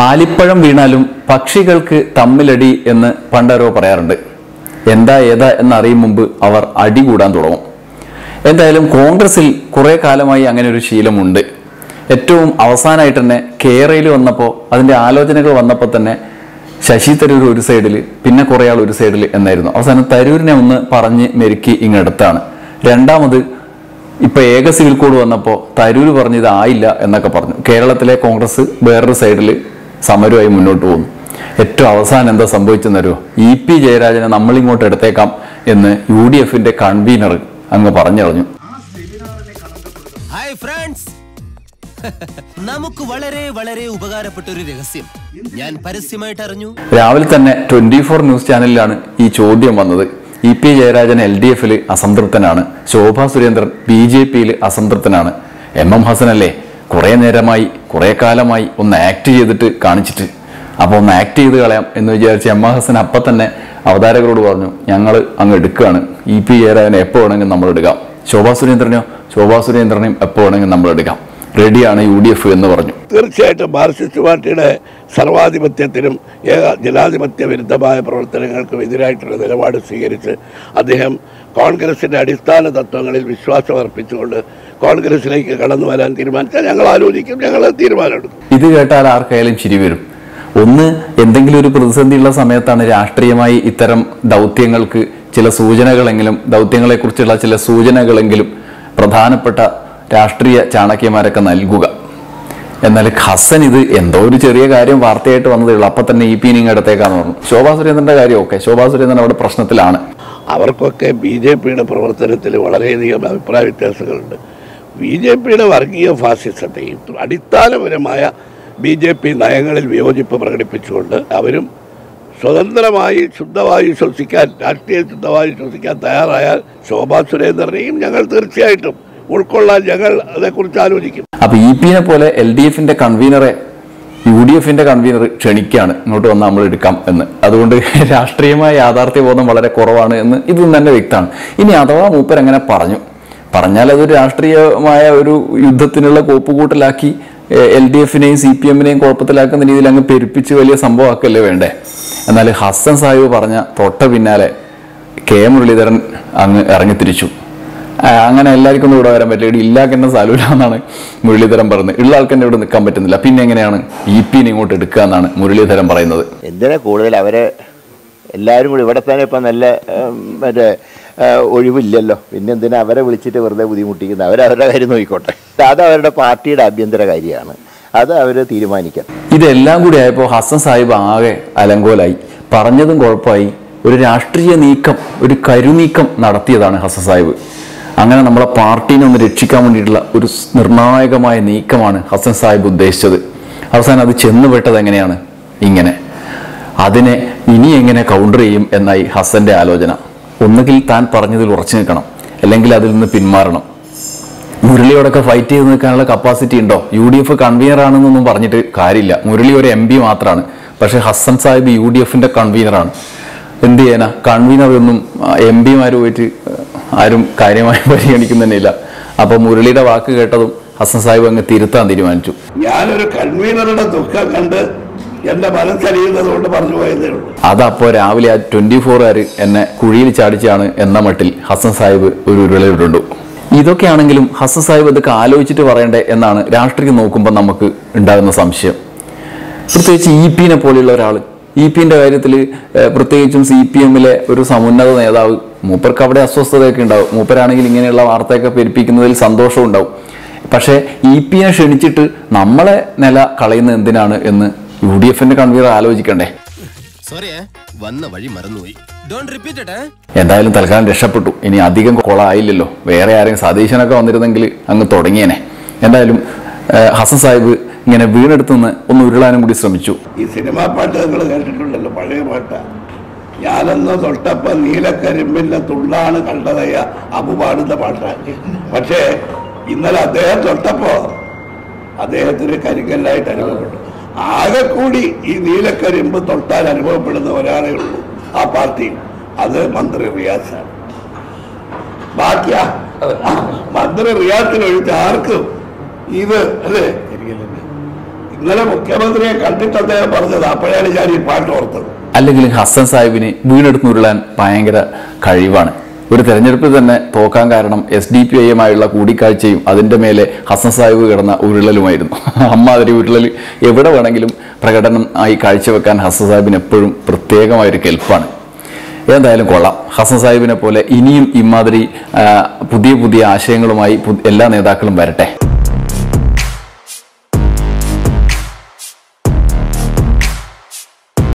ആലിപ്പഴം വീണാലും പക്ഷികൾക്ക് തമ്മിലടി എന്ന് പണ്ടാരോ പറയാറുണ്ട് എന്താ ഏതാ എന്നറിയും മുമ്പ് അവർ അടി കൂടാൻ തുടങ്ങും എന്തായാലും കോൺഗ്രസിൽ കുറെ കാലമായി അങ്ങനെ ഒരു ശീലമുണ്ട് ഏറ്റവും അവസാനമായിട്ട് തന്നെ കേരളയിൽ വന്നപ്പോൾ അതിന്റെ ആലോചനകൾ വന്നപ്പോൾ തന്നെ ശശി തരൂർ ഒരു സൈഡിൽ പിന്നെ കുറെ ആൾ ഒരു സൈഡിൽ എന്നായിരുന്നു അവസാനം തരൂരിനെ ഒന്ന് പറഞ്ഞ് മെരുക്കി ഇങ്ങടുത്താണ് രണ്ടാമത് ഇപ്പൊ ഏക സിവിൽ കോഡ് വന്നപ്പോൾ തരൂർ പറഞ്ഞ് ഇത് ആയില്ല എന്നൊക്കെ പറഞ്ഞു കേരളത്തിലെ കോൺഗ്രസ് വേറൊരു സൈഡിൽ സമരമായി മുന്നോട്ട് പോകുന്നു ഏറ്റവും അവസാനം എന്താ സംഭവിച്ചെന്നറിയോ ഇ പി ജയരാജനെ നമ്മളിങ്ങോട്ട് എടുത്തേക്കാം എന്ന് യു ഡി എഫിന്റെ കൺവീനർ അങ്ങ് പറഞ്ഞറിഞ്ഞു ഹായ് ഫ്രണ്ട്സ് നമുക്ക് വളരെ വളരെ ഉപകാരപ്പെട്ട ഒരു രഹസ്യം ഞാൻ പരസ്യമായിട്ട് അറിഞ്ഞു രാവിലെ തന്നെ ട്വന്റി ഫോർ ന്യൂസ് ചാനലിലാണ് ഈ ചോദ്യം വന്നത് E P Jayarajan L D എഫിൽ അസംതൃപ്തനാണ് ശോഭാ സുരേന്ദ്രൻ ബി ജെ പിയിൽ അസംതൃപ്തനാണ് എം എം ഹസൻ അല്ലേ കുറെ നേരമായി കുറെ കാലമായി ഒന്ന് ആക്ട് ചെയ്തിട്ട് കാണിച്ചിട്ട് അപ്പോൾ ഒന്ന് ആക്ട് ചെയ്ത് കളയാം എന്ന് വിചാരിച്ച് എം എം ഹസൻ അപ്പം തന്നെ അവതാരകരോട് പറഞ്ഞു ഞങ്ങൾ അങ്ങ് എടുക്കുകയാണ് ഇ പി ജയരാജനെ എപ്പോൾ വേണമെങ്കിലും നമ്മൾ എടുക്കാം ശോഭാ സുരേന്ദ്രനെയോ ശോഭാ സുരേന്ദ്രനെയും എപ്പോൾ വേണമെങ്കിലും നമ്മൾ എടുക്കാം റെഡിയാണ് യു ഡി എഫ് എന്ന് പറഞ്ഞു തീർച്ചയായിട്ടും മാർക്സിസ്റ്റ് പാർട്ടിയുടെ സർവാധിപത്യത്തിനും ഏക ജനാധിപത്യ വിരുദ്ധമായ പ്രവർത്തനങ്ങൾക്കും എതിരായിട്ടുള്ള നിലപാട് സ്വീകരിച്ച് അദ്ദേഹം കോൺഗ്രസിന്റെ അടിസ്ഥാന തത്വങ്ങളിൽ വിശ്വാസം അർപ്പിച്ചുകൊണ്ട് കോൺഗ്രസിലേക്ക് കടന്നു വരാൻ തീരുമാനിച്ചാൽ ഞങ്ങൾ ആലോചിക്കും ഞങ്ങൾ തീരുമാനമെടുക്കും ഇത് കേട്ടാൽ ആർക്കായാലും ചിരി വരും ഒന്ന് എന്തെങ്കിലും ഒരു പ്രതിസന്ധിയുള്ള സമയത്താണ് രാഷ്ട്രീയമായി ഇത്തരം ദൗത്യങ്ങൾക്ക് ചില സൂചനകളെങ്കിലും ദൗത്യങ്ങളെക്കുറിച്ചുള്ള ചില സൂചനകളെങ്കിലും പ്രധാനപ്പെട്ട രാഷ്ട്രീയ ചാണക്യന്മാരൊക്കെ നൽകുക എന്നാൽ ഹസൻ ഇത് എന്തോ ഒരു ചെറിയ കാര്യം വാർത്തയായിട്ട് വന്നതേ ഉള്ളൂ അപ്പൊ തന്നെ ഇ പി നിങ്ങ അടുത്തേക്കാന്ന് പറഞ്ഞു ശോഭാ സുരേന്ദ്രന്റെ കാര്യം ഓക്കെ ശോഭാ സുരേന്ദ്രൻ അവിടെ പ്രശ്നത്തിലാണ് അവർക്കൊക്കെ ബി ജെ പിയുടെ പ്രവർത്തനത്തിൽ വളരെയധികം അഭിപ്രായ വ്യത്യാസങ്ങളുണ്ട് ബി ജെ പിയുടെ വർഗീയ ഫാസിസത്തെയും അടിസ്ഥാനപരമായ ബി ജെ പി നയങ്ങളിൽ വിയോജിപ്പ് പ്രകടിപ്പിച്ചുകൊണ്ട് അവരും സ്വതന്ത്രമായി ശുദ്ധവായു ശ്വസിക്കാൻ രാഷ്ട്രീയ ശുദ്ധവായു ശ്വസിക്കാൻ തയ്യാറായാൽ ശോഭാ സുരേന്ദ്രനെയും ഞങ്ങൾ തീർച്ചയായിട്ടും ഉൾക്കൊള്ളാൻ ഞങ്ങൾ അതേക്കുറിച്ച് ആലോചിക്കും അപ്പൊ ഇ പിനെ പോലെ എൽ ഡി എഫിന്റെ കൺവീനറെ യു ഡി എഫിന്റെ കൺവീനർ ക്ഷണിക്കാണ് ഇങ്ങോട്ട് വന്ന് നമ്മൾ എടുക്കാം എന്ന് അതുകൊണ്ട് രാഷ്ട്രീയമായ യാഥാർത്ഥ്യ ബോധം വളരെ കുറവാണ് എന്ന് ഇതും തന്നെ വ്യക്തമാണ് ഇനി അഥവാ മൂപ്പർ അങ്ങനെ പറഞ്ഞു പറഞ്ഞാൽ അതൊരു രാഷ്ട്രീയമായ ഒരു യുദ്ധത്തിനുള്ള കോപ്പുകൂട്ടലാക്കി എൽ ഡി എഫിനെയും സി പി എമ്മിനെയും കുഴപ്പത്തിലാക്കുന്ന രീതിയിൽ അങ്ങ് പെരുപ്പിച്ച് വലിയ സംഭവമാക്കല്ലേ വേണ്ടേ എന്നാൽ ഹസൻ സാഹിബ് പറഞ്ഞ തൊട്ട പിന്നാലെ കെ മുരളീധരൻ അങ്ങ് ഇറങ്ങിത്തിരിച്ചു ആ, അങ്ങനെ എല്ലാവർക്കും ഒന്നും ഇവിടെ വരാൻ പറ്റില്ല ഇവിടെ ഇല്ലാക്കുന്ന സ്ഥലമില്ല എന്നാണ് മുരളീധരൻ പറയുന്നത് ഉള്ള ആൾക്ക് തന്നെ ഇവിടെ നിൽക്കാൻ പറ്റുന്നില്ല പിന്നെ എങ്ങനെയാണ് ഇ പിനെ ഇങ്ങോട്ട് എടുക്കുക എന്നാണ് മുരളീധരൻ പറയുന്നത് എന്തിനാ കൂടുതൽ അവരെ എല്ലാവരും കൂടി ഇവിടെ തന്നെ ഇപ്പം നല്ല ഉം, മറ്റേ ആ, ഒഴിവില്ലല്ലോ പിന്നെ എന്തിനാ അവരെ വിളിച്ചിട്ട് വെറുതെ ബുദ്ധിമുട്ടിക്കുന്നത് അവരവരുടെ കാര്യം നോക്കിക്കോട്ടെ അത് അവരുടെ പാർട്ടിയുടെ ആഭ്യന്തര കാര്യമാണ് അത് അവർ തീരുമാനിക്കാം ഇതെല്ലാം കൂടി ആയപ്പോൾ ഹസൻ സാഹിബ് ആകെ അലങ്കോലായി പറഞ്ഞതും കുഴപ്പമായി ഒരു രാഷ്ട്രീയ നീക്കം ഒരു കരുനീക്കം നടത്തിയതാണ് ഹസൻ സാഹിബ് അങ്ങനെ നമ്മളെ പാർട്ടീനെ ഒന്ന് രക്ഷിക്കാൻ വേണ്ടിയിട്ടുള്ള ഒരു സ് നിർണായകമായ നീക്കമാണ് ഹസൻ സാഹിബ് ഉദ്ദേശിച്ചത് അവസാനം അത് ചെന്നുപെട്ടത് എങ്ങനെയാണ് ഇങ്ങനെ അതിനെ ഇനി എങ്ങനെ കൗണ്ടർ ചെയ്യും എന്നായി ഹസന്റെ ആലോചന ഒന്നുകിൽ താൻ പറഞ്ഞതിൽ ഉറച്ചു നിൽക്കണം അല്ലെങ്കിൽ അതിൽ നിന്ന് പിന്മാറണം മുരളിയോടൊക്കെ ഫൈറ്റ് ചെയ്ത് നിൽക്കാനുള്ള കപ്പാസിറ്റി ഉണ്ടോ യു ഡി എഫ് കൺവീനർ ആണെന്നൊന്നും പറഞ്ഞിട്ട് കാര്യമില്ല മുരളി ഒരു എം പി മാത്രമാണ് പക്ഷെ ഹസൻ സാഹിബ് യു ഡി എഫിന്റെ കൺവീനറാണ് എന്ത് ചെയ്യാനാ കൺവീനർ ഒന്നും എം പിമാർ പോയിട്ട് ആരും കാര്യമായി പരിഗണിക്കുന്നില്ല അപ്പൊ മുരളിയുടെ വാക്ക് കേട്ടതും ഹസൻ സാഹിബ് അങ്ങ് തിരുത്താൻ തീരുമാനിച്ചു ഞാനൊരു കൺവീനറുടെ ദുഃഖം കണ്ട് എന്റെ മനസ്സറിയുന്നത് കൊണ്ട് പറഞ്ഞു പോയതേ ഉള്ളൂ അതപ്പോ രാവിലെ ആ ട്വന്റി ഫോറുകാർ എന്നെ കുഴിയിൽ ചാടിച്ചാണ് എന്ന മട്ടിൽ ഹസൻ സാഹിബ് ഒരു ഉരുളയിട്ടുണ്ട് ഇതൊക്കെയാണെങ്കിലും ഹസൻ സാഹിബ് ഇതൊക്കെ ആലോചിച്ചിട്ട് പറയണ്ടേ എന്നാണ് രാഷ്ട്രീയം നോക്കുമ്പോൾ നമുക്ക് ഉണ്ടാകുന്ന സംശയം പ്രത്യേകിച്ച് ഇ പിനെ പോലെയുള്ള ഒരാൾ ഇ പിന്റെ കാര്യത്തിൽ പ്രത്യേകിച്ചും സി പി എമ്മിലെ ഒരു സമുന്നത നേതാവ് മൂപ്പർക്ക് അവിടെ അസ്വസ്ഥതയൊക്കെ ഉണ്ടാവും മൂപ്പരാണെങ്കിൽ ഇങ്ങനെയുള്ള വാർത്തയൊക്കെ പെരുപ്പിക്കുന്നതിൽ സന്തോഷവും ഉണ്ടാവും പക്ഷേ ഇ പിനെ ക്ഷണിച്ചിട്ട് നമ്മളെ നില കളയുന്നത് എന്തിനാണ് എന്ന് യു ഡി എഫിന്റെ കൺവീനർ ആലോചിക്കണ്ടേ സോറി വന്ന വഴി മറന്നുപോയി ഡോണ്ട് റിപ്പീറ്റ് എന്തായാലും തൽക്കാലം രക്ഷപ്പെട്ടു ഇനി അധികം കൊളായില്ലല്ലോ വേറെ ആരെങ്കിലും സതീശനൊക്കെ വന്നിരുന്നെങ്കിൽ അങ്ങ് തുടങ്ങിയേനെ എന്തായാലും ഏഹ്, ഹസൻ സാഹിബ് ഇങ്ങനെ വീണെടുത്ത് നിന്ന് ഒന്ന് ഉരുളാനും കൂടി ശ്രമിച്ചു ഈ സിനിമാ പാട്ട് നിങ്ങൾ കേട്ടിട്ടുണ്ടല്ലോ പഴയ പാട്ട് ഞാനെന്ന് തൊട്ടപ്പ നീലക്കരിമ്പിന്റെ തുള്ളാണ് കണ്ടതയ്യ അബു പാടുന്ന പാട്ടാണ് പക്ഷേ ഇന്നലെ അദ്ദേഹം തൊട്ടപ്പോ അദ്ദേഹത്തിന് കരിങ്കല്ലായിട്ട് അനുഭവപ്പെട്ടു ആകെ കൂടി ഈ നീലക്കരിമ്പ് തൊട്ടാൽ അനുഭവപ്പെടുന്ന ഒരാളേ ഉള്ളൂ ആ പാർട്ടിയിൽ അത് മന്ത്രി റിയാസാണ് ബാക്കിയാ മന്ത്രി റിയാസിനൊഴിച്ച് ആർക്കും ഇത് അല്ലേ ഇന്നലെ മുഖ്യമന്ത്രിയെ കണ്ടിട്ട് അദ്ദേഹം പറഞ്ഞത് അപ്പോഴാണ് ഞാൻ ഈ പാട്ട് ഓർത്തത് അല്ലെങ്കിൽ ഹസൻ സാഹിബിന് വീണെടുത്ത് ഉരുളാൻ ഭയങ്കര കഴിവാണ് ഒരു തെരഞ്ഞെടുപ്പിൽ തന്നെ തോക്കാൻ കാരണം എസ് ഡി പി ഐയുമായുള്ള കൂടിക്കാഴ്ചയും അതിന്റെ മേലെ ഹസൻ സാഹിബ് കിടന്ന ഉരുളലുമായിരുന്നു അമ്മാതിരി ഉരുളൽ എവിടെ വേണമെങ്കിലും പ്രകടനം ആയി കാഴ്ചവെക്കാൻ ഹസൻ സാഹിബിന് എപ്പോഴും പ്രത്യേകമായൊരു കെൽപ്പാണ് എന്തായാലും കൊള്ളാം ഹസൻ സാഹിബിനെ പോലെ ഇനിയും ഇമാതിരി ആ, പുതിയ പുതിയ ആശയങ്ങളുമായി പു- എല്ലാ നേതാക്കളും വരട്ടെ